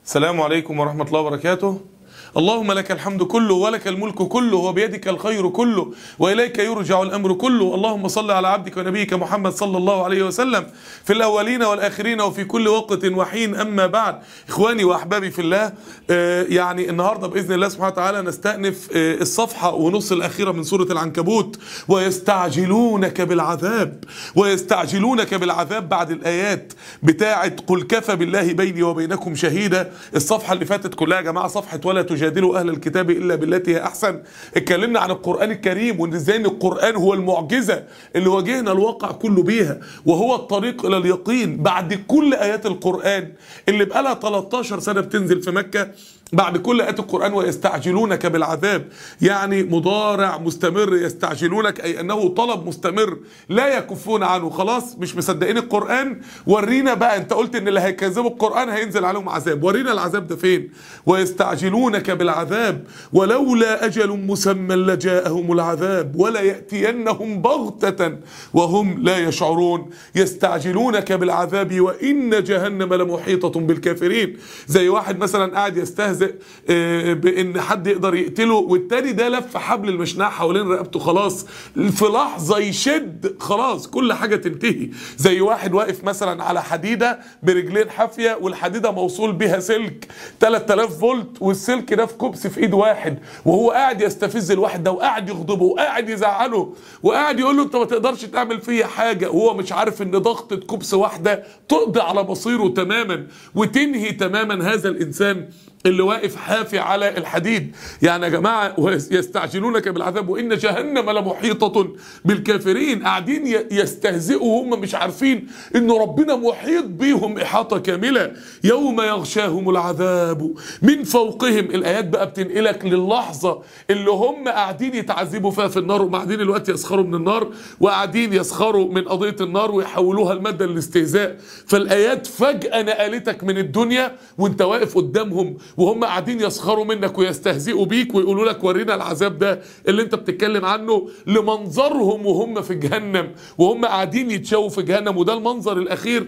السلام عليكم ورحمة الله وبركاته اللهم لك الحمد كله ولك الملك كله وبيدك الخير كله وإليك يرجع الأمر كله اللهم صل على عبدك ونبيك محمد صلى الله عليه وسلم في الأولين والآخرين وفي كل وقت وحين أما بعد إخواني وأحبابي في الله آه، يعني النهاردة بإذن الله سبحانه وتعالى نستأنف آه، الصفحة ونص الأخيرة من سورة العنكبوت ويستعجلونك بالعذاب ويستعجلونك بالعذاب بعد الآيات بتاعة قل كفى بالله بيني وبينكم شهيدا الصفحة اللي فاتت كلها يا جماعة صفحة ولا تجادلوا أهل الكتاب إلا بالتي هي أحسن اتكلمنا عن القرآن الكريم وإن إزاي إن القرآن هو المعجزة اللي واجهنا الواقع كله بيها وهو الطريق إلى اليقين بعد كل آيات القرآن اللي بقالها 13 سنة بتنزل في مكة بعد كل آيات القرآن ويستعجلونك بالعذاب يعني مضارع مستمر يستعجلونك أي أنه طلب مستمر لا يكفون عنه خلاص مش مصدقين القرآن ورينا بقى أنت قلت إن اللي هيكذبوا القرآن هينزل عليهم عذاب ورينا العذاب ده فين ويستعجلونك بالعذاب ولولا أجل مسمى لجاءهم العذاب ولا يأتينهم بغتة وهم لا يشعرون يستعجلونك بالعذاب وإن جهنم لمحيطة بالكافرين زي واحد مثلا قاعد يستهزئ آه، بان حد يقدر يقتله والتاني ده لف حبل المشنقه حوالين رقبته خلاص في لحظه يشد خلاص كل حاجه تنتهي زي واحد واقف مثلا على حديده برجلين حافيه والحديده موصول بها سلك 3000 فولت والسلك ده في كوبس في ايد واحد وهو قاعد يستفز الواحد ده وقاعد يغضبه وقاعد يزعله وقاعد يقول له انت ما تقدرش تعمل فيا حاجه وهو مش عارف ان ضغطه كوبس واحده تقضي على مصيره تماما وتنهي تماما هذا الانسان اللي واقف حافي على الحديد يعني يا جماعة يستعجلونك بالعذاب وإن جهنم لمحيطة بالكافرين قاعدين ي- يستهزئوا هم مش عارفين إن ربنا محيط بيهم إحاطة كاملة يوم يغشاهم العذاب من فوقهم الآيات بقى بتنقلك للحظة اللي هم قاعدين يتعذبوا فيها في النار وهم قاعدين دلوقتي يسخروا من النار وقاعدين يسخروا من قضية النار ويحولوها لمادة للاستهزاء فالآيات فجأة نقلتك من الدنيا وانت واقف قدامهم وهم قاعدين يسخروا منك ويستهزئوا بيك ويقولوا لك ورينا العذاب ده اللي انت بتتكلم عنه لمنظرهم وهم في جهنم وهم قاعدين يتشووا في جهنم وده المنظر الأخير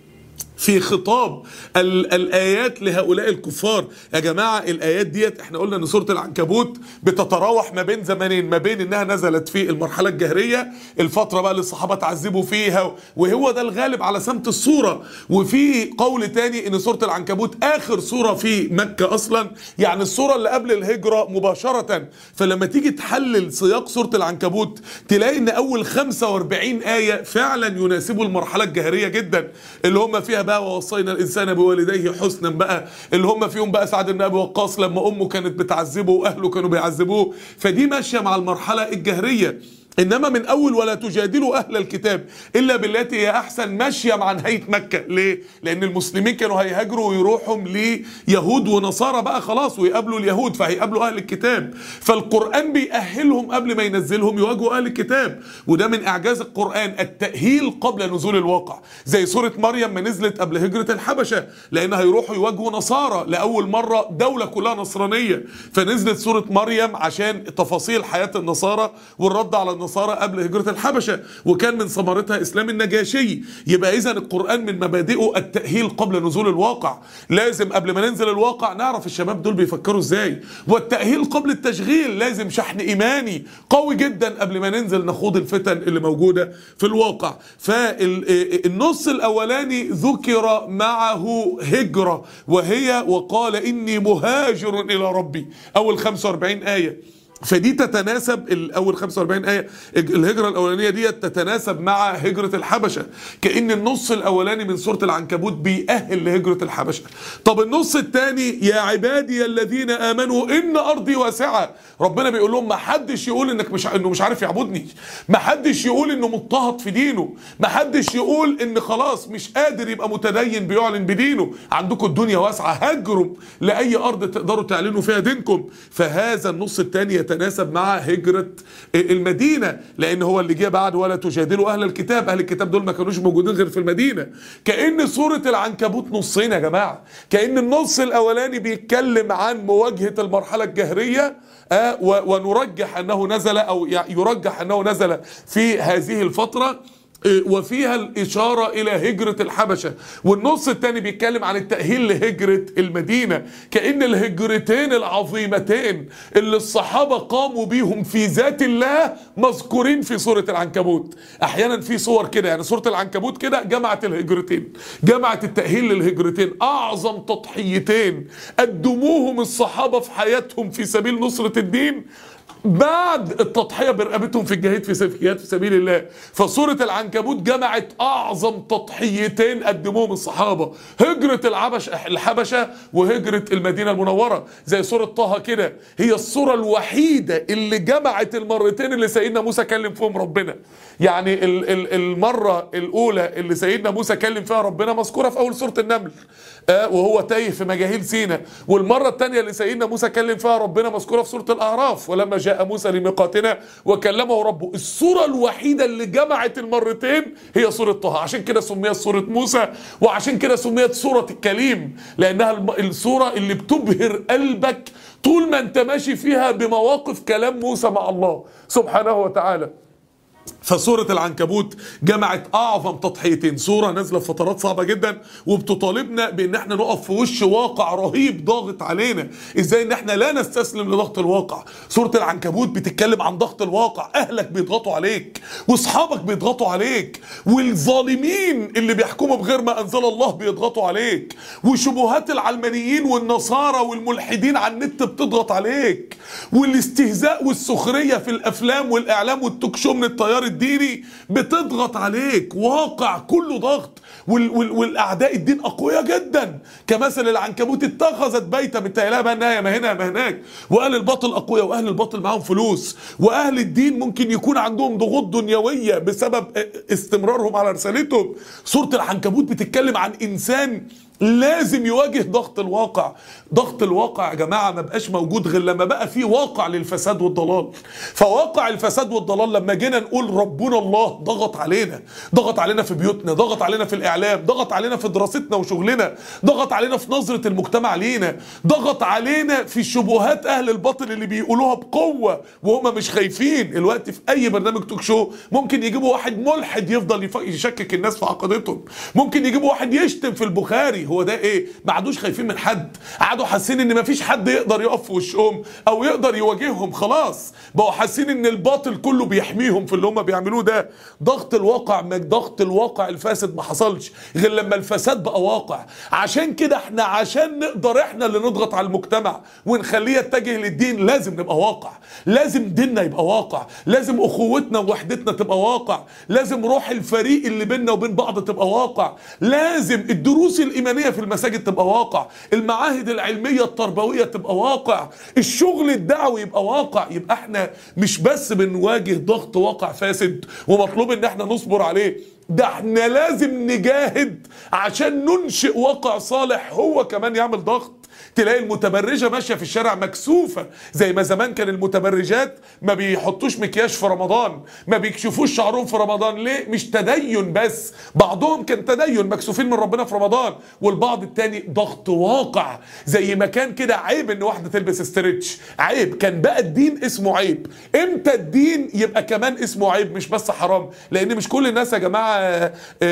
في خطاب ال الايات لهؤلاء الكفار يا جماعه الايات ديت احنا قلنا ان سوره العنكبوت بتتراوح ما بين زمانين ما بين انها نزلت في المرحله الجهريه الفتره بقى اللي الصحابه تعذبوا فيها وهو ده الغالب على سمت الصوره وفي قول تاني ان سوره العنكبوت اخر سوره في مكه اصلا يعني السوره اللي قبل الهجره مباشره فلما تيجي تحلل سياق سوره العنكبوت تلاقي ان اول 45 ايه فعلا يناسبوا المرحله الجهريه جدا اللي هم فيها بقى ووصينا الانسان بوالديه حسنا بقى اللي هم فيهم بقى سعد بن ابي وقاص لما امه كانت بتعذبه واهله كانوا بيعذبوه فدي ماشيه مع المرحله الجهريه انما من اول ولا تجادلوا اهل الكتاب الا بالتي هي احسن ماشيه مع نهايه مكه ليه لان المسلمين كانوا هيهاجروا ويروحوا ليهود ونصارى بقى خلاص ويقابلوا اليهود فهيقابلوا اهل الكتاب فالقران بيأهلهم قبل ما ينزلهم يواجهوا اهل الكتاب وده من اعجاز القران التأهيل قبل نزول الواقع زي سوره مريم ما نزلت قبل هجره الحبشه لان هيروحوا يواجهوا نصارى لاول مره دوله كلها نصرانيه فنزلت سوره مريم عشان تفاصيل حياه النصارى والرد على النصارى قبل هجرة الحبشة وكان من ثمرتها إسلام النجاشي يبقى إذا القرآن من مبادئه التأهيل قبل نزول الواقع لازم قبل ما ننزل الواقع نعرف الشباب دول بيفكروا إزاي والتأهيل قبل التشغيل لازم شحن إيماني قوي جدا قبل ما ننزل نخوض الفتن اللي موجودة في الواقع فالنص الأولاني ذكر معه هجرة وهي وقال إني مهاجر إلى ربي أول 45 آية فدي تتناسب الاول 45 ايه الهجره الاولانيه دي تتناسب مع هجره الحبشه كان النص الاولاني من سوره العنكبوت بيأهل لهجره الحبشه طب النص الثاني يا عبادي الذين امنوا ان ارضي واسعه ربنا بيقول لهم ما حدش يقول انك مش انه مش عارف يعبدني ما حدش يقول انه مضطهد في دينه ما حدش يقول ان خلاص مش قادر يبقى متدين بيعلن بدينه عندكم الدنيا واسعه هاجروا لاي ارض تقدروا تعلنوا فيها دينكم فهذا النص الثاني يتناسب مع هجرة المدينة لأن هو اللي جه بعد ولا تجادلوا أهل الكتاب أهل الكتاب دول ما كانوش موجودين غير في المدينة كأن سورة العنكبوت نصين يا جماعة كأن النص الأولاني بيتكلم عن مواجهة المرحلة الجهرية آه و- ونرجح أنه نزل أو يع- يرجح أنه نزل في هذه الفترة وفيها الإشارة إلى هجرة الحبشة والنص الثاني بيتكلم عن التأهيل لهجرة المدينة كأن الهجرتين العظيمتين اللي الصحابة قاموا بيهم في ذات الله مذكورين في سورة العنكبوت أحيانا في صور كده يعني سورة العنكبوت كده جمعت الهجرتين جمعت التأهيل للهجرتين أعظم تضحيتين قدموهم الصحابة في حياتهم في سبيل نصرة الدين بعد التضحيه برقبتهم في الجهاد في الجهاد في سبيل الله فسوره العنكبوت جمعت اعظم تضحيتين قدموهم الصحابه هجره العبش الحبشه وهجره المدينه المنوره زي سوره طه كده هي السوره الوحيده اللي جمعت المرتين اللي سيدنا موسى كلم فيهم ربنا يعني ال ال المره الاولى اللي سيدنا موسى كلم فيها ربنا مذكوره في اول سوره النمل آه وهو تايه في مجاهيل سينا والمره الثانيه اللي سيدنا موسى كلم فيها ربنا مذكوره في سوره الاعراف ولما جاء موسى لميقاتنا وكلمه ربه السوره الوحيده اللي جمعت المرتين هي سوره طه عشان كده سميت سوره موسى وعشان كده سميت سوره الكليم لانها السوره اللي بتبهر قلبك طول ما انت ماشي فيها بمواقف كلام موسى مع الله سبحانه وتعالى فسورة العنكبوت جمعت أعظم تضحيتين سورة نازلة في فترات صعبة جدا وبتطالبنا بأن احنا نقف في وش واقع رهيب ضاغط علينا إزاي أن احنا لا نستسلم لضغط الواقع سورة العنكبوت بتتكلم عن ضغط الواقع أهلك بيضغطوا عليك وأصحابك بيضغطوا عليك والظالمين اللي بيحكموا بغير ما أنزل الله بيضغطوا عليك وشبهات العلمانيين والنصارى والملحدين على النت بتضغط عليك والاستهزاء والسخرية في الأفلام والإعلام والتوك شو من التيار الديني بتضغط عليك واقع كله ضغط وال وال والاعداء الدين اقوياء جدا كمثل العنكبوت اتخذت بيتا من تهلها بقى انها ما هنا ما هناك واهل الباطل اقوياء واهل الباطل معاهم فلوس واهل الدين ممكن يكون عندهم ضغوط دنيويه بسبب استمرارهم على رسالتهم سوره العنكبوت بتتكلم عن انسان لازم يواجه ضغط الواقع ضغط الواقع يا جماعة ما بقاش موجود غير لما بقى في واقع للفساد والضلال فواقع الفساد والضلال لما جينا نقول ربنا الله ضغط علينا ضغط علينا في بيوتنا ضغط علينا في الإعلام ضغط علينا في دراستنا وشغلنا ضغط علينا في نظرة المجتمع لينا ضغط علينا في شبهات أهل الباطل اللي بيقولوها بقوة وهم مش خايفين الوقت في أي برنامج توك شو ممكن يجيبوا واحد ملحد يفضل يشكك الناس في عقيدتهم ممكن يجيبوا واحد يشتم في البخاري هو ده ايه ما عادوش خايفين من حد قعدوا حاسين ان مفيش حد يقدر يقف في وشهم او يقدر يواجههم خلاص بقوا حاسين ان الباطل كله بيحميهم في اللي هم بيعملوه ده ضغط الواقع ضغط الواقع الفاسد ما حصلش غير لما الفساد بقى واقع عشان كده احنا عشان نقدر احنا اللي نضغط على المجتمع ونخليه يتجه للدين لازم نبقى واقع لازم ديننا يبقى واقع لازم اخوتنا ووحدتنا تبقى واقع لازم روح الفريق اللي بيننا وبين بعض تبقى واقع لازم الدروس الايمانيه في المساجد تبقى واقع المعاهد العلميه التربويه تبقى واقع الشغل الدعوي يبقى واقع يبقى احنا مش بس بنواجه ضغط واقع فاسد ومطلوب ان احنا نصبر عليه ده احنا لازم نجاهد عشان ننشئ واقع صالح هو كمان يعمل ضغط تلاقي المتبرجة ماشية في الشارع مكسوفة زي ما زمان كان المتبرجات ما بيحطوش مكياج في رمضان ما بيكشفوش شعرهم في رمضان ليه مش تدين بس بعضهم كان تدين مكسوفين من ربنا في رمضان والبعض التاني ضغط واقع زي ما كان كده عيب ان واحدة تلبس استرتش عيب كان بقى الدين اسمه عيب امتى الدين يبقى كمان اسمه عيب مش بس حرام لان مش كل الناس يا جماعة آآ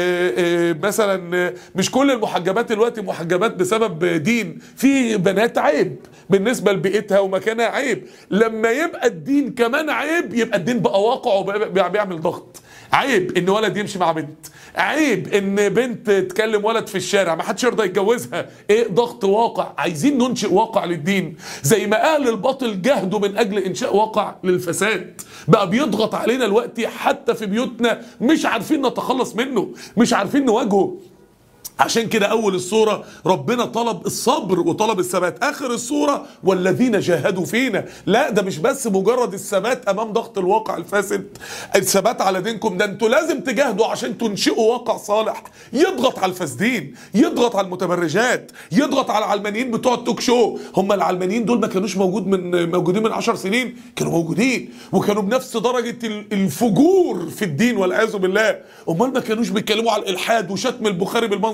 آآ مثلا مش كل المحجبات دلوقتي محجبات بسبب دين في بنات عيب بالنسبه لبيئتها ومكانها عيب لما يبقى الدين كمان عيب يبقى الدين بقى واقع وبقى بيعمل ضغط عيب ان ولد يمشي مع بنت عيب ان بنت تكلم ولد في الشارع ما حدش يرضى يتجوزها ايه ضغط واقع عايزين ننشئ واقع للدين زي ما اهل الباطل جهدوا من اجل انشاء واقع للفساد بقى بيضغط علينا الوقت حتى في بيوتنا مش عارفين نتخلص منه مش عارفين نواجهه عشان كده اول الصورة ربنا طلب الصبر وطلب الثبات اخر الصورة والذين جاهدوا فينا لا ده مش بس مجرد الثبات امام ضغط الواقع الفاسد الثبات على دينكم ده انتوا لازم تجاهدوا عشان تنشئوا واقع صالح يضغط على الفاسدين يضغط على المتبرجات يضغط على العلمانيين بتوع التوك شو هم العلمانيين دول ما كانوش موجود من موجودين من عشر سنين كانوا موجودين وكانوا بنفس درجة الفجور في الدين والعياذ بالله امال ما كانوش بيتكلموا على الالحاد وشتم البخاري بالمنظر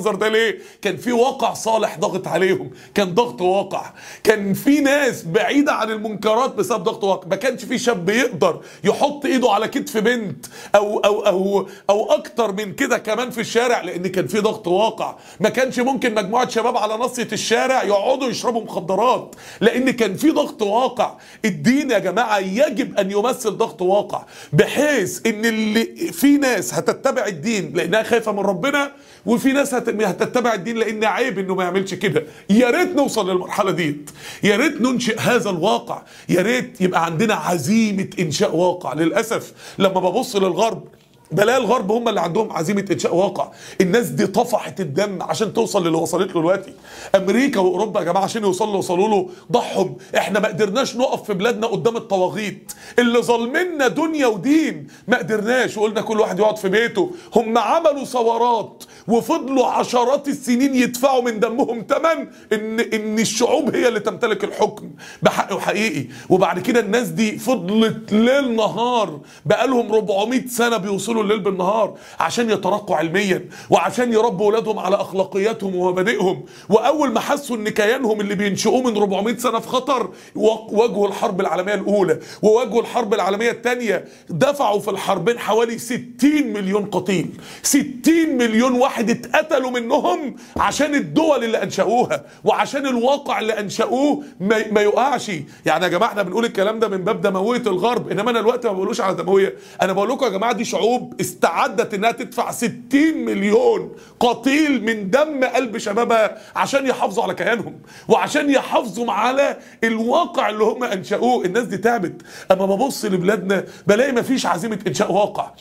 المنظر ده ليه كان في واقع صالح ضغط عليهم كان ضغط واقع كان في ناس بعيده عن المنكرات بسبب ضغط واقع ما كانش في شاب يقدر يحط ايده على كتف بنت او او او او اكتر من كده كمان في الشارع لان كان في ضغط واقع ما كانش ممكن مجموعه شباب على ناصيه الشارع يقعدوا يشربوا مخدرات لان كان في ضغط واقع الدين يا جماعه يجب ان يمثل ضغط واقع بحيث ان اللي في ناس هتتبع الدين لانها خايفه من ربنا وفي ناس هت- هتتبع الدين لان عيب انه ما يعملش كده يا ريت نوصل للمرحله ديت يا ريت ننشئ هذا الواقع يا ريت يبقى عندنا عزيمه انشاء واقع للاسف لما ببص للغرب بلاقي الغرب هم اللي عندهم عزيمه انشاء واقع الناس دي طفحت الدم عشان توصل للي وصلت له دلوقتي امريكا واوروبا يا جماعه عشان يوصلوا وصلوا له ضحوا احنا ما قدرناش نقف في بلادنا قدام الطواغيت اللي ظالمنا دنيا ودين ما قدرناش وقلنا كل واحد يقعد في بيته هم عملوا ثورات وفضلوا عشرات السنين يدفعوا من دمهم ثمن ان ان الشعوب هي اللي تمتلك الحكم بحق وحقيقي وبعد كده الناس دي فضلت ليل نهار بقالهم 400 سنه بيوصلوا الليل بالنهار عشان يترقوا علميا وعشان يربوا اولادهم على اخلاقياتهم ومبادئهم واول ما حسوا ان كيانهم اللي بينشئوه من 400 سنه في خطر و- واجهوا الحرب العالميه الاولى وواجهوا الحرب العالميه الثانيه دفعوا في الحربين حوالي 60 مليون قتيل 60 مليون واحد اتقتلوا منهم عشان الدول اللي انشأوها وعشان الواقع اللي انشأوه ما, ما يقعش يعني يا جماعه احنا بنقول الكلام ده من باب دمويه الغرب انما انا الوقت ما بقولوش على دمويه انا بقول لكم يا جماعه دي شعوب استعدت انها تدفع 60 مليون قتيل من دم قلب شبابها عشان يحافظوا على كيانهم وعشان يحافظوا على الواقع اللي هم انشأوه الناس دي تعبت اما ببص لبلادنا بلاقي مفيش عزيمه انشاء واقع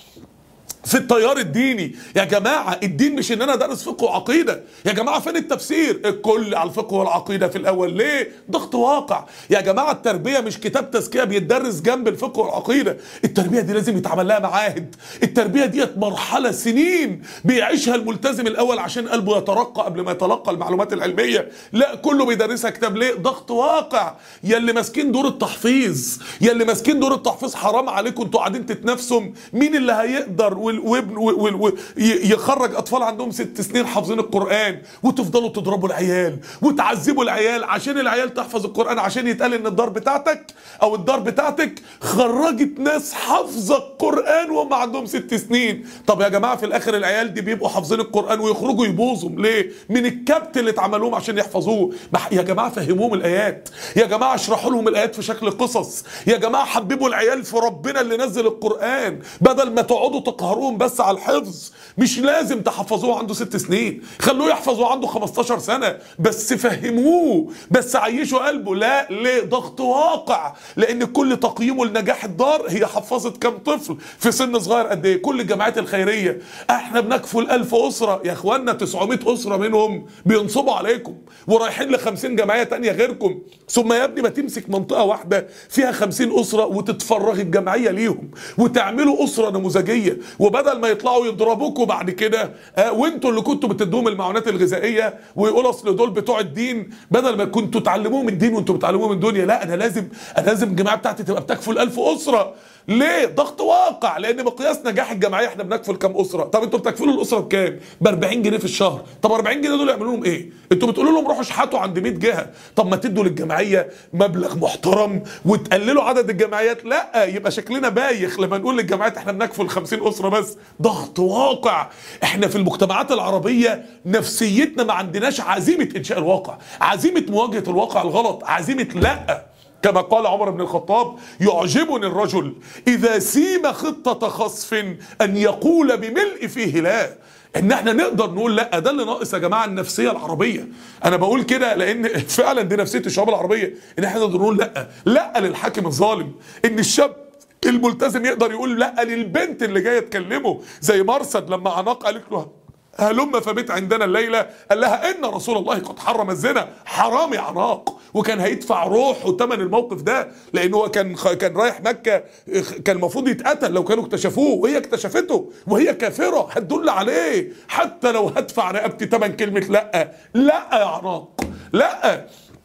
في التيار الديني يا جماعة الدين مش ان انا دارس فقه وعقيدة يا جماعة فين التفسير الكل على الفقه والعقيدة في الاول ليه ضغط واقع يا جماعة التربية مش كتاب تزكية بيتدرس جنب الفقه والعقيدة التربية دي لازم يتعمل لها معاهد التربية ديت مرحلة سنين بيعيشها الملتزم الاول عشان قلبه يترقى قبل ما يتلقى المعلومات العلمية لا كله بيدرسها كتاب ليه ضغط واقع يا اللي ماسكين دور التحفيظ يا اللي ماسكين دور التحفيظ حرام عليكم انتوا قاعدين تتنافسوا مين اللي هيقدر وال- وابن وال- وال- ي- يخرج اطفال عندهم ست سنين حافظين القران وتفضلوا تضربوا العيال وتعذبوا العيال عشان العيال تحفظ القران عشان يتقال ان الدار بتاعتك او الدار بتاعتك خرجت ناس حافظه القران وهم عندهم ست سنين طب يا جماعه في الاخر العيال دي بيبقوا حافظين القران ويخرجوا يبوظوا ليه من الكبت اللي اتعمل لهم عشان يحفظوه ما ح- يا جماعه فهموهم الايات يا جماعه اشرحوا لهم الايات في شكل قصص يا جماعه حببوا العيال في ربنا اللي نزل القران بدل ما تقعدوا تقهروهم بس على الحفظ مش لازم تحفظوه عنده ست سنين خلوه يحفظه عنده 15 سنه بس فهموه بس عيشوا قلبه لا ليه ضغط واقع لان كل تقييمه لنجاح الدار هي حفظت كام طفل في سن صغير قد ايه كل الجمعيات الخيريه احنا بنكفل 1000 اسره يا اخوانا 900 اسره منهم بينصبوا عليكم ورايحين ل 50 جمعيه تانية غيركم ثم يا ابني ما تمسك منطقه واحده فيها 50 اسره وتتفرغ الجمعيه ليهم وتعملوا اسره نموذجيه وبدل ما يطلعوا يضربوكوا بعد كده آه وانتوا اللي كنتوا بتدوهم المعونات الغذائيه ويقولوا اصل دول بتوع الدين بدل ما كنتوا تعلموهم الدين وانتوا بتعلموهم الدنيا لا انا لازم انا لازم الجماعه بتاعتي تبقى بتكفل 1000 اسره ليه ضغط واقع لان مقياس نجاح الجمعيه احنا بنكفل كام اسره طب انتوا بتكفلوا الاسره بكام ب 40 جنيه في الشهر طب 40 جنيه دول يعملوا لهم ايه انتوا بتقولوا لهم روحوا اشحتوا عند 100 جهه طب ما تدوا للجمعيه مبلغ محترم وتقللوا عدد الجمعيات لا يبقى شكلنا بايخ لما نقول للجمعيات احنا بنكفل 50 اسره بس ضغط واقع احنا في المجتمعات العربيه نفسيتنا ما عندناش عزيمه انشاء الواقع عزيمه مواجهه الواقع الغلط عزيمه لا كما قال عمر بن الخطاب يعجبني الرجل إذا سيم خطة خصف أن يقول بملء فيه لا ان احنا نقدر نقول لا ده اللي ناقص يا جماعه النفسيه العربيه انا بقول كده لان فعلا دي نفسيه الشعوب العربيه ان احنا نقدر نقول لا لا للحاكم الظالم ان الشاب الملتزم يقدر يقول لا للبنت اللي جايه تكلمه زي مرصد لما عناق قالت له هلم فبت عندنا الليلة قال لها إن رسول الله قد حرم الزنا حرام يا عناق وكان هيدفع روحه ثمن الموقف ده لأن هو كان كان رايح مكة كان المفروض يتقتل لو كانوا اكتشفوه وهي اكتشفته وهي كافرة هتدل عليه حتى لو هدفع رقبتي ثمن كلمة لأ لأ يا عناق لأ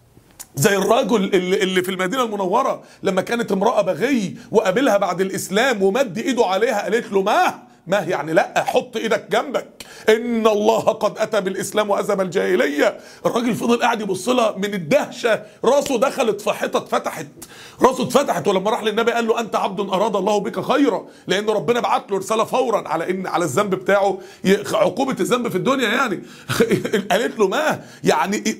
زي الرجل اللي, اللي في المدينة المنورة لما كانت امرأة بغي وقابلها بعد الإسلام ومد إيده عليها قالت له ما ما يعني لا حط ايدك جنبك ان الله قد اتى بالاسلام واذهب الجاهليه الراجل فضل قاعد يبص لها من الدهشه راسه دخلت في حيطه اتفتحت راسه اتفتحت ولما راح للنبي قال له انت عبد اراد الله بك خيرا لان ربنا بعت له رساله فورا على ان على الذنب بتاعه ي- عقوبه الذنب في الدنيا يعني قالت له ما يعني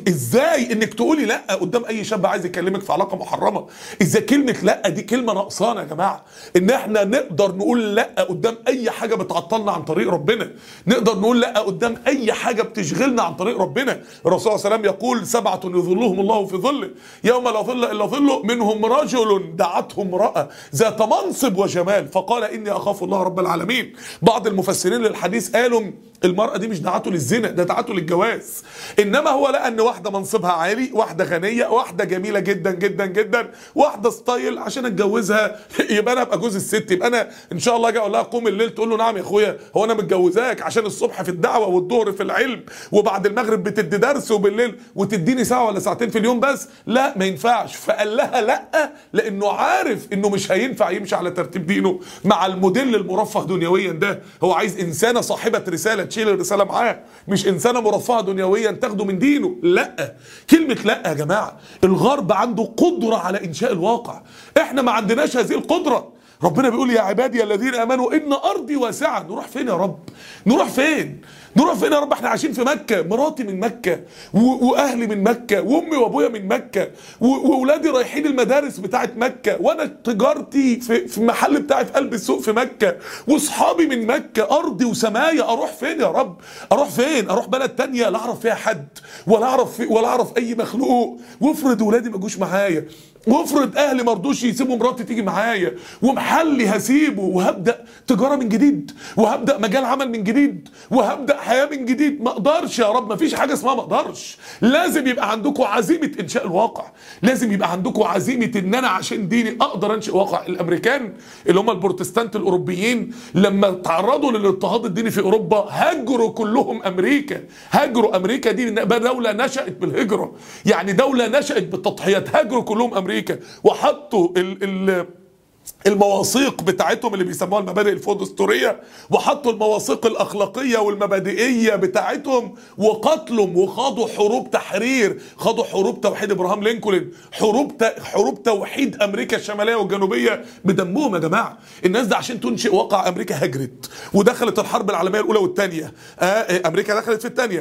ازاي انك تقولي لا قدام اي شاب عايز يكلمك في علاقه محرمه ازاي كلمه لا دي كلمه نقصانه يا جماعه ان احنا نقدر نقول لا قدام اي حاجه بتعطلنا عن طريق ربنا نقدر نقول لا قدام اي حاجه بتشغلنا عن طريق ربنا الرسول صلى الله عليه وسلم يقول سبعه يظلهم الله في ظله يوم لا ظل الا ظله منهم رجل دعته امراه ذات منصب وجمال فقال اني اخاف الله رب العالمين بعض المفسرين للحديث قالوا المرأة دي مش دعته للزنا ده دعته للجواز إنما هو لقى إن واحدة منصبها عالي واحدة غنية واحدة جميلة جدا جدا جدا واحدة ستايل عشان أتجوزها يبقى أنا أبقى جوز الست يبقى أنا إن شاء الله أجي أقول لها قوم الليل تقول له نعم يا أخويا هو أنا متجوزاك عشان الصبح في الدعوة والظهر في العلم وبعد المغرب بتدي درس وبالليل وتديني ساعة ولا ساعتين في اليوم بس لا ما ينفعش فقال لها لا لأنه عارف إنه مش هينفع يمشي على ترتيب دينه مع الموديل المرفه دنيويا ده هو عايز إنسانة صاحبة رسالة تشيل الرسالة معاه مش إنسانة مرفهة دنيويا تاخده من دينه لا كلمة لا يا جماعة الغرب عنده قدرة على إنشاء الواقع إحنا ما عندناش هذه القدرة ربنا بيقول يا عبادي الذين امنوا ان ارضي واسعه نروح فين يا رب نروح فين نروح فين يا رب احنا عايشين في مكه مراتي من مكه و- واهلي من مكه وامي وابويا من مكه و- واولادي رايحين المدارس بتاعت مكه وانا تجارتي في في محل بتاعي في قلب السوق في مكه واصحابي من مكه ارضي وسمايا اروح فين يا رب اروح فين اروح بلد تانية لا اعرف فيها حد ولا اعرف في ولا اعرف اي مخلوق وافرض ولادي ما جوش معايا وافرض اهلي ما رضوش يسيبوا مراتي تيجي معايا ومحلي هسيبه وهبدا تجاره من جديد وهبدا مجال عمل من جديد وهبدا حياه من جديد ما اقدرش يا رب ما فيش حاجه اسمها ما اقدرش لازم يبقى عندكم عزيمه انشاء الواقع لازم يبقى عندكم عزيمه ان انا عشان ديني اقدر انشئ واقع الامريكان اللي هم البروتستانت الاوروبيين لما تعرضوا للاضطهاد الديني في اوروبا هاجروا كلهم امريكا هاجروا امريكا دي دوله نشات بالهجره يعني دوله نشات بالتضحيات هاجروا كلهم امريكا وحطوا ال ال المواثيق بتاعتهم اللي بيسموها المبادئ الفودستورية وحطوا المواثيق الأخلاقية والمبادئية بتاعتهم وقتلهم وخاضوا حروب تحرير خاضوا حروب توحيد إبراهام لينكولن حروب ت... حروب توحيد أمريكا الشمالية والجنوبية بدمهم يا جماعة الناس ده عشان تنشئ واقع أمريكا هجرت ودخلت الحرب العالمية الأولى والثانية آه أمريكا دخلت في الثانية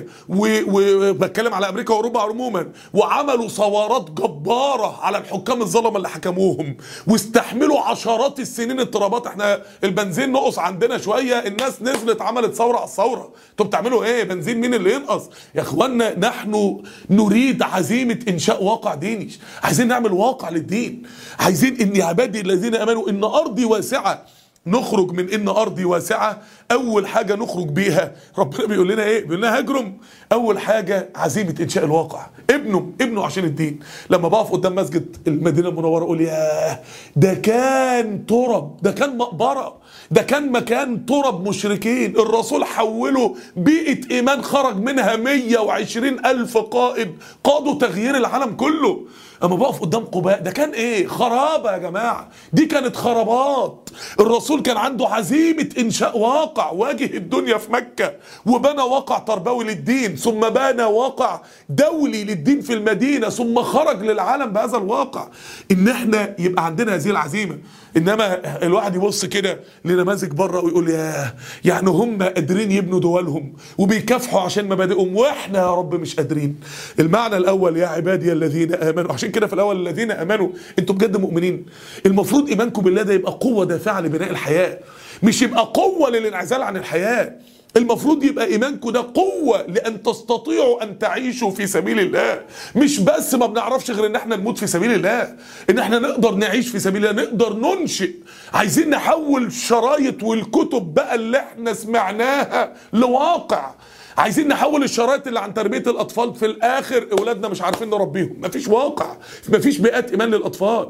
وبتكلم على أمريكا وأوروبا عموما وعملوا ثورات جبارة على الحكام الظلمة اللي حكموهم واستحملوا عشرات السنين اضطرابات احنا البنزين نقص عندنا شويه الناس نزلت عملت ثوره على الثوره انتوا بتعملوا ايه بنزين مين اللي ينقص يا اخوانا نحن نريد عزيمه انشاء واقع ديني عايزين نعمل واقع للدين عايزين ان عبادي الذين امنوا ان ارضي واسعه نخرج من ان ارضي واسعه اول حاجه نخرج بيها ربنا بيقول لنا ايه بيقول لنا هاجرم اول حاجه عزيمه انشاء الواقع ابنه ابنه عشان الدين لما بقف قدام مسجد المدينه المنوره اقول ياه ده كان ترب ده كان مقبره ده كان مكان ترب مشركين الرسول حوله بيئه ايمان خرج منها 120 الف قائد قادوا تغيير العالم كله اما بقف قدام قباء ده كان ايه خرابه يا جماعه دي كانت خرابات الرسول كان عنده عزيمه انشاء واقع واجه الدنيا في مكه وبنى واقع تربوي للدين ثم بنى واقع دولي للدين في المدينه ثم خرج للعالم بهذا الواقع ان احنا يبقى عندنا هذه العزيمه انما الواحد يبص كده لنماذج بره ويقول يا يعني هم قادرين يبنوا دولهم وبيكافحوا عشان مبادئهم واحنا يا رب مش قادرين المعنى الاول يا عبادي الذين امنوا عشان كده في الاول الذين امنوا انتوا بجد مؤمنين المفروض ايمانكم بالله ده يبقى قوه دافعه لبناء الحياه مش يبقى قوه للانعزال عن الحياه المفروض يبقى ايمانكم ده قوه لان تستطيعوا ان تعيشوا في سبيل الله مش بس ما بنعرفش غير ان احنا نموت في سبيل الله ان احنا نقدر نعيش في سبيل الله نقدر ننشئ عايزين نحول الشرايط والكتب بقى اللي احنا سمعناها لواقع عايزين نحول الشرايط اللي عن تربيه الاطفال في الاخر اولادنا مش عارفين نربيهم مفيش واقع مفيش بيئات ايمان للاطفال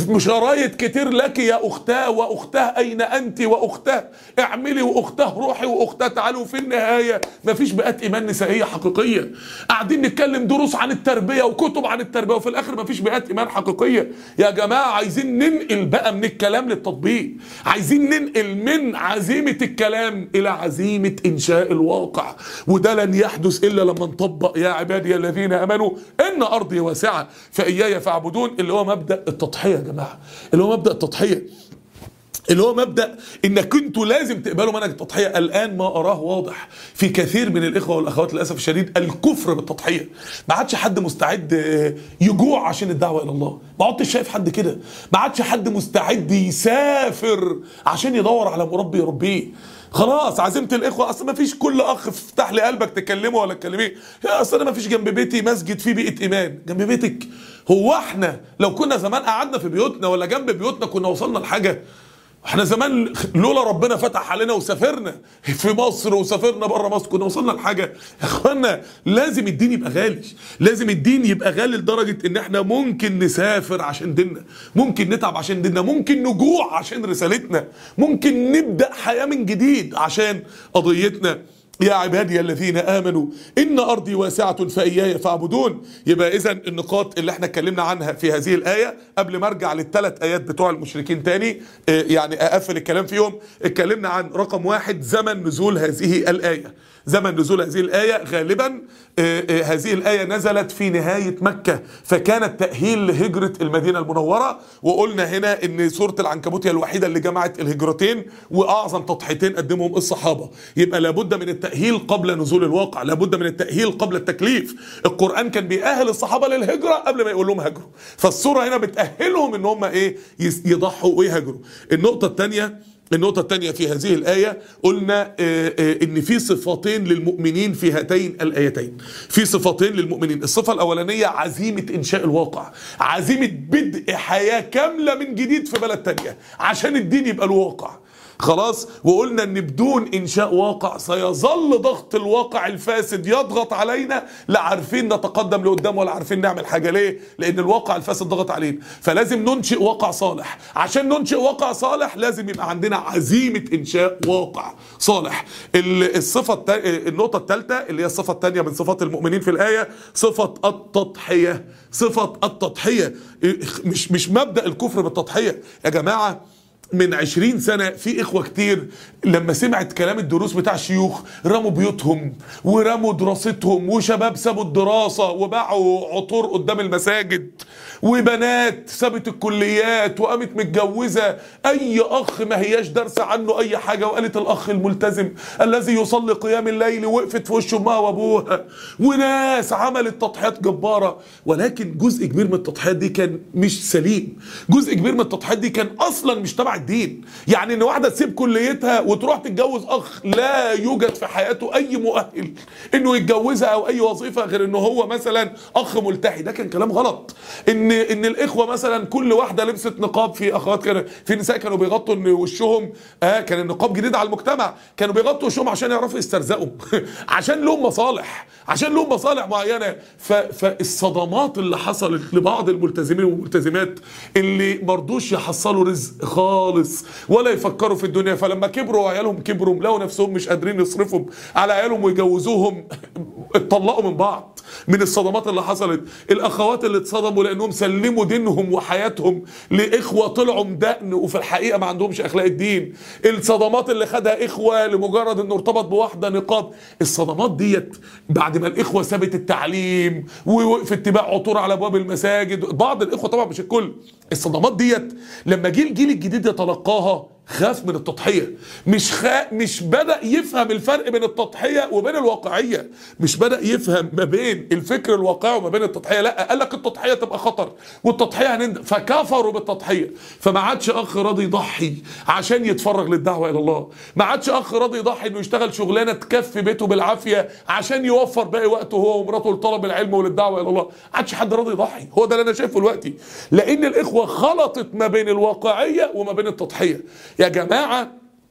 شرايط كتير لك يا اختاه واختاه اين انت واختاه اعملي واختاه روحي واختاه تعالي وفي النهايه مفيش بيئات ايمان نسائيه حقيقيه قاعدين نتكلم دروس عن التربيه وكتب عن التربيه وفي الاخر مفيش بيئات ايمان حقيقيه يا جماعه عايزين ننقل بقى من الكلام للتطبيق عايزين ننقل من عزيمه الكلام الى عزيمه انشاء الواقع وده لن يحدث الا لما نطبق يا عبادي الذين امنوا ان ارضي واسعه فاياي فاعبدون اللي هو مبدا التضحيه يا جماعه اللي هو مبدا التضحيه اللي هو مبدا انك انتوا لازم تقبلوا منهج التضحيه الان ما اراه واضح في كثير من الاخوه والاخوات للاسف الشديد الكفر بالتضحيه ما عادش حد مستعد آه، يجوع عشان الدعوه الى الله ما عدتش شايف حد كده ما عادش حد مستعد يسافر عشان يدور على مربي يربيه خلاص عزيمه الاخوه اصل ما فيش كل اخ افتح لي قلبك تكلمه ولا تكلميه يا اصل انا ما فيش جنب بيتي مسجد فيه بيئه ايمان جنب بيتك هو احنا لو كنا زمان قعدنا في بيوتنا ولا جنب بيوتنا كنا وصلنا لحاجه احنا زمان لولا ربنا فتح علينا وسافرنا في مصر وسافرنا بره مصر كنا وصلنا لحاجه يا اخوانا لازم الدين يبقى غالي لازم الدين يبقى غالي لدرجه ان احنا ممكن نسافر عشان ديننا ممكن نتعب عشان ديننا ممكن نجوع عشان رسالتنا ممكن نبدا حياه من جديد عشان قضيتنا يا عبادي الذين امنوا ان ارضي واسعه فاياي فاعبدون يبقى اذا النقاط اللي احنا اتكلمنا عنها في هذه الايه قبل ما ارجع للثلاث ايات بتوع المشركين تاني آه، يعني اقفل الكلام فيهم اتكلمنا عن رقم واحد زمن نزول هذه الايه زمن نزول هذه الآية غالبا آه، آه، هذه الآية نزلت في نهاية مكة فكانت تأهيل لهجرة المدينة المنورة وقلنا هنا ان سورة العنكبوت هي الوحيدة اللي جمعت الهجرتين وأعظم تضحيتين قدمهم الصحابة يبقى لابد من التأهيل قبل نزول الواقع لابد من التأهيل قبل التكليف القرآن كان بيأهل الصحابة للهجرة قبل ما يقول لهم هاجروا فالسورة هنا بتأهلهم ان هم ايه يس- يضحوا ويهاجروا النقطة الثانية النقطة الثانية في هذه الآية قلنا آه، آه، إن في صفتين للمؤمنين في هاتين الآيتين في صفتين للمؤمنين الصفة الأولانية عزيمة إنشاء الواقع عزيمة بدء حياة كاملة من جديد في بلد تانية عشان الدين يبقى الواقع خلاص وقلنا ان بدون انشاء واقع سيظل ضغط الواقع الفاسد يضغط علينا لا عارفين نتقدم لقدام ولا عارفين نعمل حاجه ليه لان الواقع الفاسد ضغط علينا فلازم ننشئ واقع صالح عشان ننشئ واقع صالح لازم يبقى عندنا عزيمه انشاء واقع صالح ال- الصفه التا... النقطه الثالثه اللي هي الصفه الثانيه من صفات المؤمنين في الايه صفه التضحيه صفه التضحيه مش مش مبدا الكفر بالتضحيه يا جماعه من عشرين سنة في إخوة كتير لما سمعت كلام الدروس بتاع الشيوخ رموا بيوتهم ورموا دراستهم وشباب سابوا الدراسة وباعوا عطور قدام المساجد وبنات سابت الكليات وقامت متجوزة أي أخ ما هياش دارسة عنه أي حاجة وقالت الأخ الملتزم الذي يصلي قيام الليل وقفت في وش أمها وأبوها وناس عملت تضحيات جبارة ولكن جزء كبير من التضحيات دي كان مش سليم جزء كبير من التضحيات دي كان أصلا مش تبع الدين يعني إن واحدة تسيب كليتها وتروح تتجوز أخ لا يوجد في حياته أي مؤهل إنه يتجوزها أو أي وظيفة غير إنه هو مثلا أخ ملتحي ده كان كلام غلط إن إن الإخوة مثلا كل واحدة لبست نقاب في أخوات كانوا في نساء كانوا بيغطوا إن وشهم آه كان النقاب جديد على المجتمع كانوا بيغطوا وشهم عشان يعرفوا يسترزقوا عشان لهم مصالح عشان لهم مصالح معينة ف فالصدمات اللي حصلت لبعض الملتزمين والملتزمات اللي مرضوش يحصلوا رزق خالص ولا يفكروا في الدنيا فلما كبروا وعيالهم كبروا لقوا نفسهم مش قادرين يصرفوا على عيالهم ويجوزوهم اتطلقوا من بعض من الصدمات اللي حصلت الاخوات اللي اتصدموا لانهم سلموا دينهم وحياتهم لاخوه طلعوا مدقن وفي الحقيقه ما عندهمش اخلاق الدين الصدمات اللي خدها اخوه لمجرد انه ارتبط بواحده نقاب الصدمات ديت بعد ما الاخوه سابت التعليم ووقفت تباع عطور على ابواب المساجد بعض الاخوه طبعا مش الكل الصدمات ديت لما جه الجيل الجديد يتلقاها خاف من التضحيه مش خا... مش بدا يفهم الفرق بين التضحيه وبين الواقعيه مش بدا يفهم ما بين الفكر الواقعي وما بين التضحيه لا قال لك التضحيه تبقى خطر والتضحيه هنند فكفروا بالتضحيه فما عادش اخ راضي يضحي عشان يتفرغ للدعوه الى الله ما عادش اخ راضي يضحي انه يشتغل شغلانه تكفي بيته بالعافيه عشان يوفر باقي وقته هو ومراته لطلب العلم وللدعوه الى الله ما عادش حد راضي يضحي هو ده اللي انا شايفه دلوقتي لان الاخوه خلطت ما بين الواقعيه وما بين التضحيه يا جماعه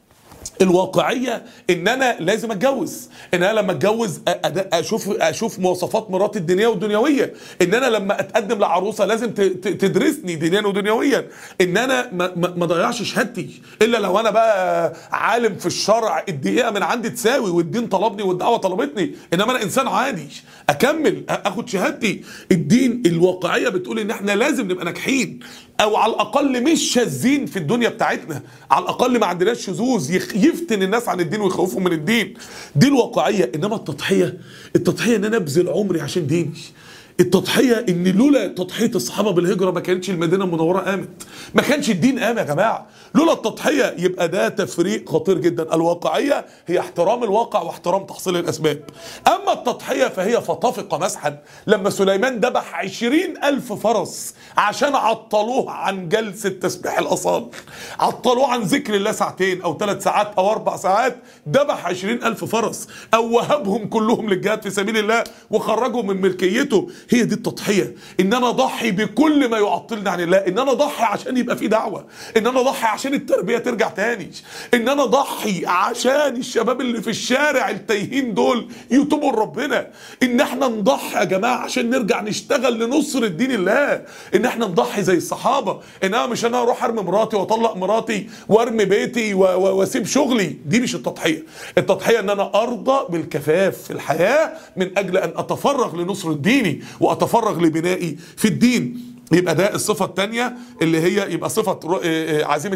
الواقعيه ان انا لازم اتجوز ان انا لما اتجوز أ- أد- اشوف اشوف مواصفات مراتي الدينيه والدنيويه ان انا لما اتقدم لعروسه لازم ت- ت- تدرسني دينيا ودنيويا ان انا ما- ما ما اضيعش شهادتي الا لو انا بقى عالم في الشرع الدقيقه من عندي تساوي والدين طلبني والدعوه طلبتني انما انا انسان عادي اكمل أ- اخد شهادتي الدين الواقعيه بتقول ان احنا لازم نبقى ناجحين او على الاقل مش شاذين في الدنيا بتاعتنا على الاقل ما عندناش شذوذ يخ- يفتن الناس عن الدين ويخوفهم من الدين دي الواقعيه انما التضحيه التضحيه ان انا ابذل عمري عشان ديني التضحيه ان لولا تضحيه الصحابه بالهجره ما كانتش المدينه المنوره قامت ما كانش الدين قام يا جماعه لولا التضحيه يبقى ده تفريق خطير جدا الواقعيه هي احترام الواقع واحترام تحصيل الاسباب اما التضحيه فهي فتفق مسحا لما سليمان ذبح عشرين الف فرس عشان عطلوه عن جلسه تسبيح الاصال عطلوه عن ذكر الله ساعتين او ثلاث ساعات او اربع ساعات ذبح عشرين الف فرس او وهبهم كلهم للجهاد في سبيل الله وخرجهم من ملكيته هي دي التضحيه ان انا اضحي بكل ما يعطلني عن الله ان انا اضحي عشان يبقى في دعوه ان انا اضحي عشان التربيه ترجع تاني ان انا اضحي عشان الشباب اللي في الشارع التايهين دول يتوبوا لربنا ان احنا نضحي يا جماعه عشان نرجع نشتغل لنصر الدين الله ان احنا نضحي زي الصحابه ان انا مش انا اروح ارمي مراتي واطلق مراتي وارمي بيتي و- و- واسيب شغلي دي مش التضحيه التضحيه ان انا ارضى بالكفاف في الحياه من اجل ان اتفرغ لنصر ديني واتفرغ لبنائي في الدين يبقى ده الصفه الثانيه اللي هي يبقى صفه رو- آه، آه، عزيمه